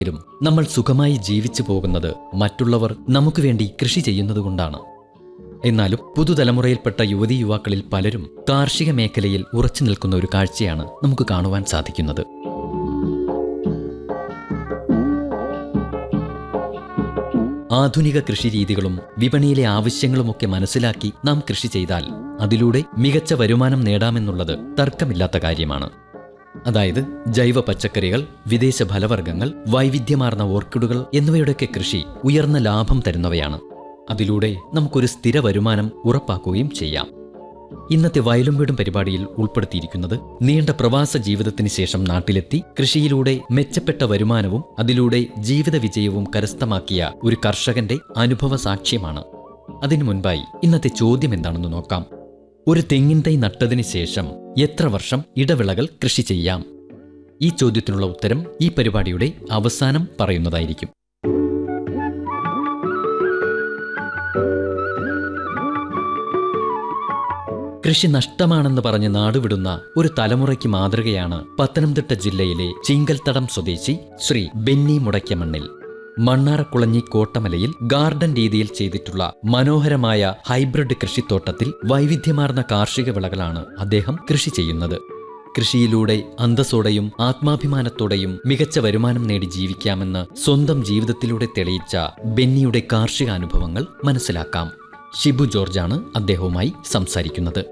ും നമ്മൾ സുഖമായി ജീവിച്ചു പോകുന്നത് മറ്റുള്ളവർ നമുക്ക് വേണ്ടി കൃഷി ചെയ്യുന്നതുകൊണ്ടാണ് എന്നാലും പുതുതലമുറയിൽപ്പെട്ട യുവതീ യുവാക്കളിൽ പലരും കാർഷിക മേഖലയിൽ ഉറച്ചു നിൽക്കുന്ന ഒരു കാഴ്ചയാണ് നമുക്ക് കാണുവാൻ സാധിക്കുന്നത് ആധുനിക കൃഷിരീതികളും വിപണിയിലെ ആവശ്യങ്ങളുമൊക്കെ മനസ്സിലാക്കി നാം കൃഷി ചെയ്താൽ അതിലൂടെ മികച്ച വരുമാനം നേടാമെന്നുള്ളത് തർക്കമില്ലാത്ത കാര്യമാണ് അതായത് ജൈവ പച്ചക്കറികൾ വിദേശ ഫലവർഗ്ഗങ്ങൾ വൈവിധ്യമാർന്ന ഓർക്കിഡുകൾ എന്നിവയുടെയൊക്കെ കൃഷി ഉയർന്ന ലാഭം തരുന്നവയാണ് അതിലൂടെ നമുക്കൊരു സ്ഥിര വരുമാനം ഉറപ്പാക്കുകയും ചെയ്യാം ഇന്നത്തെ വയലും വീടും പരിപാടിയിൽ ഉൾപ്പെടുത്തിയിരിക്കുന്നത് നീണ്ട പ്രവാസ ജീവിതത്തിന് ശേഷം നാട്ടിലെത്തി കൃഷിയിലൂടെ മെച്ചപ്പെട്ട വരുമാനവും അതിലൂടെ ജീവിത വിജയവും കരസ്ഥമാക്കിയ ഒരു കർഷകന്റെ അനുഭവ സാക്ഷ്യമാണ് അതിനു മുൻപായി ഇന്നത്തെ ചോദ്യം എന്താണെന്ന് നോക്കാം ഒരു തെങ്ങിൻ തൈ നട്ടതിന് ശേഷം എത്ര വർഷം ഇടവിളകൾ കൃഷി ചെയ്യാം ഈ ചോദ്യത്തിനുള്ള ഉത്തരം ഈ പരിപാടിയുടെ അവസാനം പറയുന്നതായിരിക്കും കൃഷി നഷ്ടമാണെന്ന് പറഞ്ഞ് നാടുവിടുന്ന ഒരു തലമുറയ്ക്ക് മാതൃകയാണ് പത്തനംതിട്ട ജില്ലയിലെ ചീങ്കൽത്തടം സ്വദേശി ശ്രീ ബെന്നി മുടയ്ക്കമണ്ണിൽ മണ്ണാറക്കുളഞ്ഞി കോട്ടമലയിൽ ഗാർഡൻ രീതിയിൽ ചെയ്തിട്ടുള്ള മനോഹരമായ ഹൈബ്രിഡ് കൃഷിത്തോട്ടത്തിൽ വൈവിധ്യമാർന്ന കാർഷിക വിളകളാണ് അദ്ദേഹം കൃഷി ചെയ്യുന്നത് കൃഷിയിലൂടെ അന്തസ്സോടെയും ആത്മാഭിമാനത്തോടെയും മികച്ച വരുമാനം നേടി ജീവിക്കാമെന്ന് സ്വന്തം ജീവിതത്തിലൂടെ തെളിയിച്ച ബെന്നിയുടെ കാർഷിക അനുഭവങ്ങൾ മനസ്സിലാക്കാം ഷിബു ജോർജാണ് അദ്ദേഹവുമായി സംസാരിക്കുന്നത്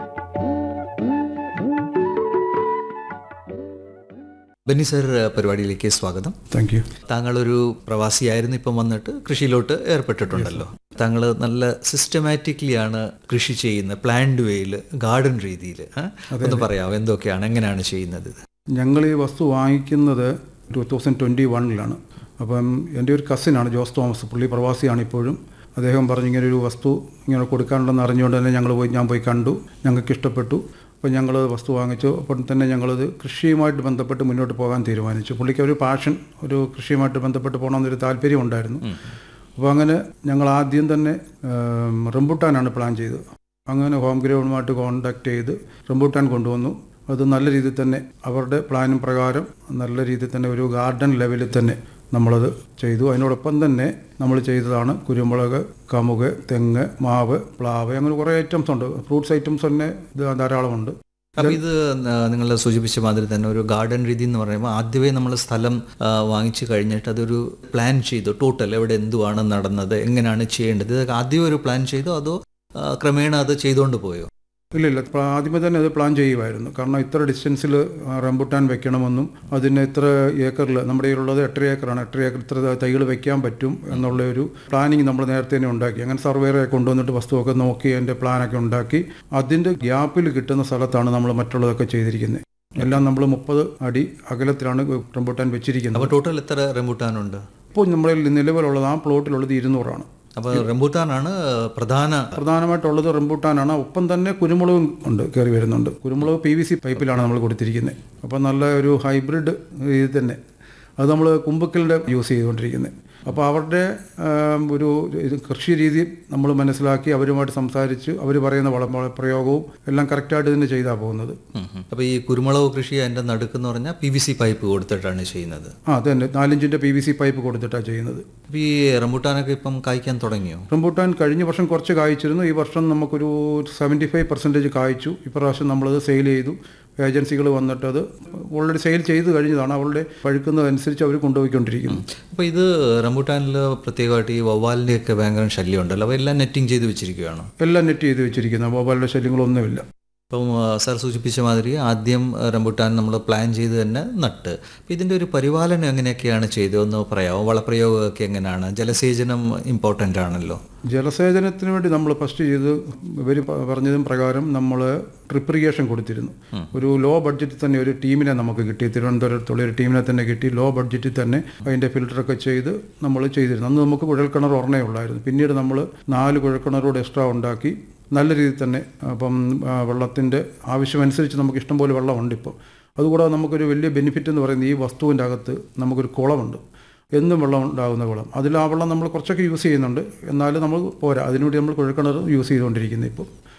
ബെന്നി സർ പരിപാടിയിലേക്ക് സ്വാഗതം താങ്ക് യു താങ്കളൊരു പ്രവാസിയായിരുന്നു ഇപ്പം വന്നിട്ട് കൃഷിയിലോട്ട് ഏർപ്പെട്ടിട്ടുണ്ടല്ലോ താങ്കൾ നല്ല സിസ്റ്റമാറ്റിക്കലി ആണ് കൃഷി ചെയ്യുന്നത് പ്ലാൻഡ് വേയിൽ ഗാർഡൻ രീതിയിൽ ഒന്ന് പറയാമോ എന്തൊക്കെയാണ് എങ്ങനെയാണ് ചെയ്യുന്നത് ഇത് ഞങ്ങൾ ഈ വസ്തു വാങ്ങിക്കുന്നത് ടു തൗസൻഡ് ട്വൻറ്റി വണ്ണിലാണ് അപ്പം എൻ്റെ ഒരു കസിനാണ് ജോസ് തോമസ് പുള്ളി പ്രവാസിയാണ് ഇപ്പോഴും അദ്ദേഹം പറഞ്ഞു ഇങ്ങനെ ഒരു വസ്തു ഇങ്ങനെ കൊടുക്കാനുണ്ടെന്ന് അറിഞ്ഞുകൊണ്ട് തന്നെ ഞങ്ങൾ പോയി ഞാൻ പോയി കണ്ടു ഞങ്ങൾക്ക് ഇഷ്ടപ്പെട്ടു അപ്പോൾ ഞങ്ങൾ വസ്തു വാങ്ങിച്ചു അപ്പം തന്നെ ഞങ്ങളത് കൃഷിയുമായിട്ട് ബന്ധപ്പെട്ട് മുന്നോട്ട് പോകാൻ തീരുമാനിച്ചു പുള്ളിക്ക് ഒരു പാഷൻ ഒരു കൃഷിയുമായിട്ട് ബന്ധപ്പെട്ട് പോകണമെന്നൊരു താല്പര്യം ഉണ്ടായിരുന്നു അപ്പോൾ അങ്ങനെ ഞങ്ങൾ ആദ്യം തന്നെ ഏം, റംബുട്ടാനാണ് പ്ലാൻ ചെയ്തത് അങ്ങനെ ഹോം ഗ്രൗണ്ടുമായിട്ട് കോൺടാക്ട് ചെയ്ത് റംബുട്ടാൻ കൊണ്ടുവന്നു അത് നല്ല രീതിയിൽ തന്നെ അവരുടെ പ്ലാനും പ്രകാരം നല്ല രീതിയിൽ തന്നെ ഒരു ഗാർഡൻ ലെവലിൽ തന്നെ നമ്മളത് ചെയ്തു അതിനോടൊപ്പം തന്നെ നമ്മൾ ചെയ്തതാണ് കുരുമുളക് കമുക് തെങ്ങ് മാവ് പ്ലാവ് അങ്ങനെ കുറേ ഐറ്റംസ് ഉണ്ട് ഫ്രൂട്ട്സ് ഐറ്റംസ് തന്നെ ഇത് ധാരാളമുണ്ട് അപ്പൊ ഇത് നിങ്ങൾ സൂചിപ്പിച്ച മാതിരി തന്നെ ഒരു ഗാർഡൻ രീതി എന്ന് പറയുമ്പോൾ ആദ്യമേ നമ്മൾ സ്ഥലം ആ, വാങ്ങിച്ചു കഴിഞ്ഞിട്ട് അതൊരു പ്ലാൻ ചെയ്തു ടോട്ടൽ എവിടെ എന്തുവാണ് നടന്നത് എങ്ങനെയാണ് ചെയ്യേണ്ടത് ഇതൊക്കെ ആദ്യമേ ഒരു പ്ലാൻ ചെയ്തോ അതോ ആ, ക്രമേണ അത് ചെയ്തുകൊണ്ട് പോയോ ഇല്ല ഇല്ല ഇപ്പം ആദ്യമേ തന്നെ അത് പ്ലാൻ ചെയ്യുമായിരുന്നു കാരണം ഇത്ര ഡിസ്റ്റൻസിൽ റംബുട്ടാൻ വെക്കണമെന്നും അതിന് ഇത്ര ഏക്കറിൽ നമ്മുടെ കയ്യിലുള്ളത് എട്ടര ഏക്കറാണ് എട്ടര ഏക്കർ ഇത്ര തൈകൾ വെക്കാൻ പറ്റും എന്നുള്ള ഒരു പ്ലാനിങ് നമ്മൾ നേരത്തെ തന്നെ ഉണ്ടാക്കി അങ്ങനെ സർവേറെ കൊണ്ടുവന്നിട്ട് വസ്തുവൊക്കെ നോക്കി അതിൻ്റെ പ്ലാനൊക്കെ ഉണ്ടാക്കി അതിൻ്റെ ഗ്യാപ്പിൽ കിട്ടുന്ന സ്ഥലത്താണ് നമ്മൾ മറ്റുള്ളതൊക്കെ ചെയ്തിരിക്കുന്നത് എല്ലാം നമ്മൾ മുപ്പത് അടി അകലത്തിലാണ് റംബുട്ടാൻ വെച്ചിരിക്കുന്നത് അപ്പോൾ ടോട്ടൽ എത്ര റംബൂട്ടാനുണ്ട് ഇപ്പോൾ നമ്മുടെ നിലവിലുള്ളത് ആ പ്ലോട്ടിലുള്ളത് ഇരുന്നൂറാണ് അപ്പോൾ റംബൂട്ടാനാണ് പ്രധാന പ്രധാനമായിട്ടുള്ളത് റംബൂട്ടാനാണ് ഒപ്പം തന്നെ കുരുമുളകും ഉണ്ട് കയറി വരുന്നുണ്ട് കുരുമുളക് പി വി സി പൈപ്പിലാണ് നമ്മൾ കൊടുത്തിരിക്കുന്നത് അപ്പോൾ നല്ല ഒരു ഹൈബ്രിഡ് ഇത് തന്നെ അത് നമ്മൾ കുമ്പക്കലിൻ്റെ യൂസ് ചെയ്തുകൊണ്ടിരിക്കുന്നത് അപ്പോൾ അവരുടെ ആം, ഒരു ഇത് കൃഷി രീതി നമ്മൾ മനസ്സിലാക്കി അവരുമായിട്ട് സംസാരിച്ച് അവർ പറയുന്ന വളം പ്രയോഗവും എല്ലാം കറക്റ്റായിട്ട് തന്നെ ചെയ്താൽ പോകുന്നത് അപ്പോൾ ഈ കുരുമുളക് കൃഷി അതിൻ്റെ നടുക്കെന്ന് പറഞ്ഞാൽ പി വി സി പൈപ്പ് കൊടുത്തിട്ടാണ് ചെയ്യുന്നത് ആ അത് തന്നെ നാലിഞ്ചിൻ്റെ പി വി സി പൈപ്പ് കൊടുത്തിട്ടാണ് ചെയ്യുന്നത് അപ്പോൾ ഈ റംബൂട്ടാനൊക്കെ ഇപ്പം കായ്ക്കാൻ തുടങ്ങിയോ റംബൂട്ടാൻ കഴിഞ്ഞ വർഷം കുറച്ച് കായ്ച്ചിരുന്നു ഈ വർഷം നമുക്കൊരു സെവൻറ്റി ഫൈവ് പെർസെൻറ്റേജ് കായ്ച്ചു ഇപ്രാവശ്യം നമ്മളത് സെയിൽ ചെയ്തു ഏജൻസികൾ വന്നിട്ട് അത് ഓൾറെഡി സെയിൽ ചെയ്ത് കഴിഞ്ഞതാണ് അവളുടെ പഴുക്കുന്നതനുസരിച്ച് അവർ കൊണ്ടുപോയിക്കൊണ്ടിരിക്കുന്നു അപ്പോൾ ഇത് റംബൂട്ടാനിൽ പ്രത്യേകമായിട്ട് ഈ വവ്വാലിൻ്റെയൊക്കെ ഭയങ്കര ശല്യം ഉണ്ടല്ലോ അപ്പോൾ എല്ലാം നെറ്റിങ് ചെയ്ത് വെച്ചിരിക്കുകയാണ് എല്ലാം നെറ്റ് ചെയ്ത് വെച്ചിരിക്കുന്നത് മൊബൈലിൻ്റെ ശല്യങ്ങളൊന്നുമില്ല അപ്പം ആ, സാർ സൂചിപ്പിച്ച മാതിരി ആദ്യം ആ, റംബൂട്ടാൻ നമ്മൾ പ്ലാൻ ചെയ്ത് തന്നെ നട്ട് അപ്പോൾ ഇതിൻ്റെ ഒരു പരിപാലനം എങ്ങനെയൊക്കെയാണ് ചെയ്തതെന്ന് പറയാമോ വളപ്രയോഗമൊക്കെ എങ്ങനെയാണ് ജലസേചനം ഇമ്പോർട്ടൻ്റ് ആണല്ലോ ജലസേചനത്തിന് വേണ്ടി നമ്മൾ ഫസ്റ്റ് ചെയ്ത് ഇവർ പറഞ്ഞതും പ്രകാരം നമ്മൾ ട്രിപ്പ് ഇറിഗേഷൻ കൊടുത്തിരുന്നു ഒരു ലോ ബഡ്ജറ്റിൽ തന്നെ ഒരു ടീമിനെ നമുക്ക് കിട്ടി തിരുവനന്തപുരത്തുള്ള ഒരു ടീമിനെ തന്നെ കിട്ടി ലോ ബഡ്ജറ്റിൽ തന്നെ അതിൻ്റെ ഫിൽറ്ററൊക്കെ ചെയ്ത് നമ്മൾ ചെയ്തിരുന്നു അന്ന് നമുക്ക് കുഴൽക്കിണർ ഒരെണ്ണേ ഉള്ളായിരുന്നു പിന്നീട് നമ്മൾ നാല് കുഴൽക്കിണറോട് എക്സ്ട്രാ ഉണ്ടാക്കി നല്ല രീതിയിൽ തന്നെ അപ്പം വെള്ളത്തിൻ്റെ ആവശ്യമനുസരിച്ച് നമുക്ക് ഇഷ്ടംപോലെ വെള്ളമുണ്ട് ഇപ്പോൾ അതുകൂടാതെ നമുക്കൊരു വലിയ ബെനിഫിറ്റ് എന്ന് പറയുന്നത് ഈ വസ്തുവിൻ്റെ അകത്ത് നമുക്കൊരു കുളമുണ്ട് എന്നും വെള്ളം ഉണ്ടാകുന്ന കുളം അതിൽ ആ വെള്ളം നമ്മൾ കുറച്ചൊക്കെ യൂസ് ചെയ്യുന്നുണ്ട് എന്നാലും നമ്മൾ പോരാ അതിനുവേണ്ടി നമ്മൾ കുഴൽക്കിണർ യൂസ് ചെയ്തുകൊണ്ടിരിക്കുന്നത് ഇപ്പോൾ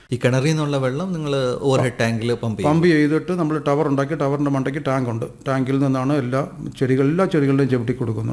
ഈ കിണറിൽ നിന്നുള്ള വെള്ളം നിങ്ങൾ ഓവർ ഹെഡ് ടാങ്കിൽ പമ്പ് ചെയ്യും പമ്പ് ചെയ്തിട്ട് നമ്മൾ ടവർ ഉണ്ടാക്കി ടവറിൻ്റെ മണ്ടയ്ക്ക് ടാങ്ക് ഉണ്ട് ടാങ്കിൽ നിന്നാണ് എല്ലാ ചെടികൾ എല്ലാ ചെടികളുടെയും ചവിട്ടി കൊടുക്കുന്നത്